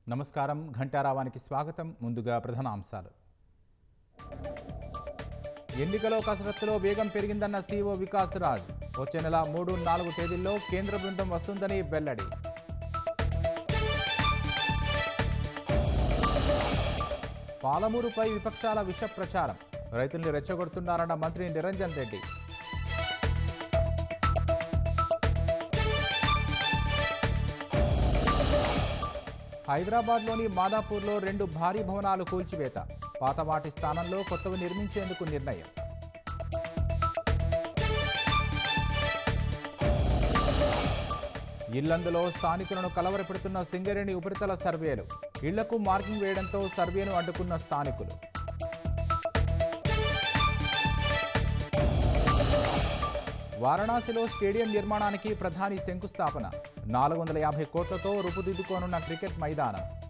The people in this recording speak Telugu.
నమస్కారం ఘంటారావానికి స్వాగతం ముందుగా ప్రధాన అంశాలు ఎన్నికలో కసరత్తులో వేగం పెరిగిందన్న సీఓ వికాస్ రాజ్ వచ్చే నెల మూడు నాలుగు తేదీల్లో కేంద్ర బృందం వస్తుందని వెల్లడి పాలమూరుపై విపక్షాల విష ప్రచారం రైతుల్ని రెచ్చగొడుతున్నారన్న మంత్రి నిరంజన్ రెడ్డి హైదరాబాద్లోని మాదాపూర్లో రెండు భారీ భవనాలు కూల్చివేత పాత వాటి స్థానంలో కొత్తవి నిర్మించేందుకు నిర్ణయం ఇల్లందులో స్థానికులను కలవరపెడుతున్న సింగరేణి ఉపరితల సర్వేలు ఇళ్లకు మార్కింగ్ వేయడంతో సర్వేను అడ్డుకున్న స్థానికులు వారణాసిలో స్టేడియం నిర్మాణానికి ప్రధాని శంకుస్థాపన నాలుగు వందల యాభై కోట్లతో రూపుదిద్దుకోనున్న క్రికెట్ మైదానం